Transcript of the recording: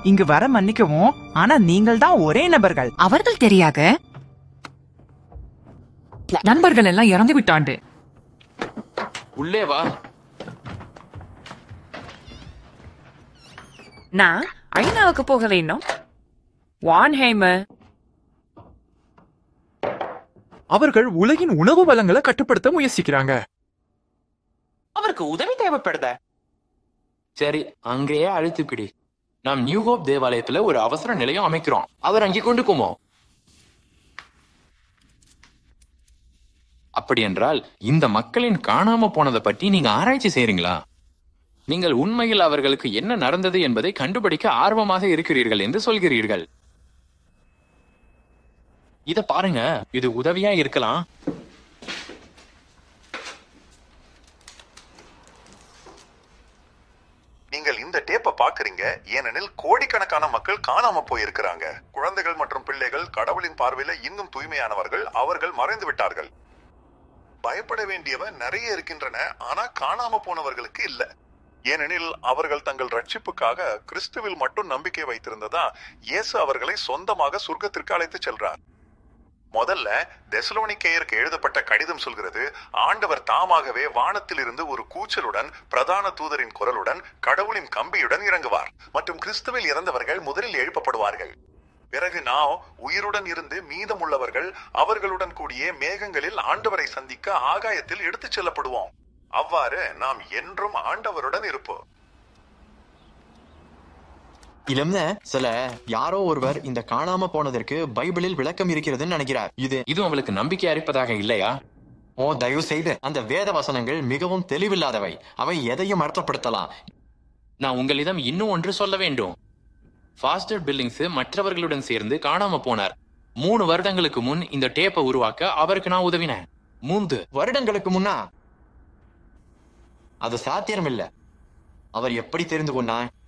இங்கு வர மன்னிக்கவும் ஆனா நீங்கள் தான் ஒரே நபர்கள் அவர்கள் தெரியாக நண்பர்கள் எல்லாம் இறந்து விட்டாண்டு உள்ளே வா நான் ஐநாவுக்கு போகல இன்னும் வான்ஹைமர் அவர்கள் உலகின் உணவு வளங்களை கட்டுப்படுத்த முயற்சிக்கிறாங்க அவருக்கு உதவி தேவைப்படுத சரி அங்கேயே அழுத்து பிடி நாம் நியூ ஹோப் தேவாலயத்துல ஒரு அவசர நிலையம் அமைக்கிறோம் அவர் அங்கே கொண்டு போமோ அப்படி என்றால் இந்த மக்களின் காணாம போனதை பற்றி நீங்க ஆராய்ச்சி செய்றீங்களா நீங்கள் உண்மையில் அவர்களுக்கு என்ன நடந்தது என்பதை கண்டுபிடிக்க ஆர்வமாக இருக்கிறீர்கள் என்று சொல்கிறீர்கள் இத பாருங்க இது உதவியா இருக்கலாம் நீங்கள் இந்த டேப்பை பாக்குறீங்க ஏனெனில் கோடிக்கணக்கான மக்கள் காணாம போயிருக்கிறாங்க குழந்தைகள் மற்றும் பிள்ளைகள் கடவுளின் பார்வையில இன்னும் தூய்மையானவர்கள் அவர்கள் மறைந்து விட்டார்கள் பயப்பட வேண்டியவ நிறைய இருக்கின்றன ஆனா காணாம போனவர்களுக்கு இல்ல ஏனெனில் அவர்கள் தங்கள் ரட்சிப்புக்காக கிறிஸ்துவில் மட்டும் நம்பிக்கை வைத்திருந்ததா இயேசு அவர்களை சொந்தமாக சொர்க்கத்திற்கு அழைத்து செல்றார் முதல்ல தெசலோனிக்கேயருக்கு எழுதப்பட்ட கடிதம் சொல்கிறது ஆண்டவர் தாமாகவே வானத்திலிருந்து ஒரு கூச்சலுடன் பிரதான தூதரின் குரலுடன் கடவுளின் கம்பியுடன் இறங்குவார் மற்றும் கிறிஸ்துவில் இறந்தவர்கள் முதலில் எழுப்பப்படுவார்கள் பிறகு நாம் உயிருடன் இருந்து மீதமுள்ளவர்கள் அவர்களுடன் கூடிய மேகங்களில் ஆண்டவரை சந்திக்க ஆகாயத்தில் எடுத்துச் செல்லப்படுவோம் அவ்வாறு நாம் என்றும் ஆண்டவருடன் இருப்போம் இளம்ன சில யாரோ ஒருவர் இந்த காணாம போனதற்கு பைபிளில் விளக்கம் இருக்கிறதுன்னு நினைக்கிறார் இது இது உங்களுக்கு நம்பிக்கை அளிப்பதாக இல்லையா ஓ தயவு செய்து அந்த வேத வசனங்கள் மிகவும் தெளிவில்லாதவை அவை எதையும் அர்த்தப்படுத்தலாம் நான் உங்களிடம் இன்னும் ஒன்று சொல்ல வேண்டும் ஃபாஸ்டர் பில்லிங்ஸ் மற்றவர்களுடன் சேர்ந்து காணாம போனார் மூணு வருடங்களுக்கு முன் இந்த டேப்பை உருவாக்க அவருக்கு நான் உதவினேன் மூந்து வருடங்களுக்கு முன்னா அது சாத்தியம் இல்ல அவர் எப்படி தெரிந்து கொண்டான்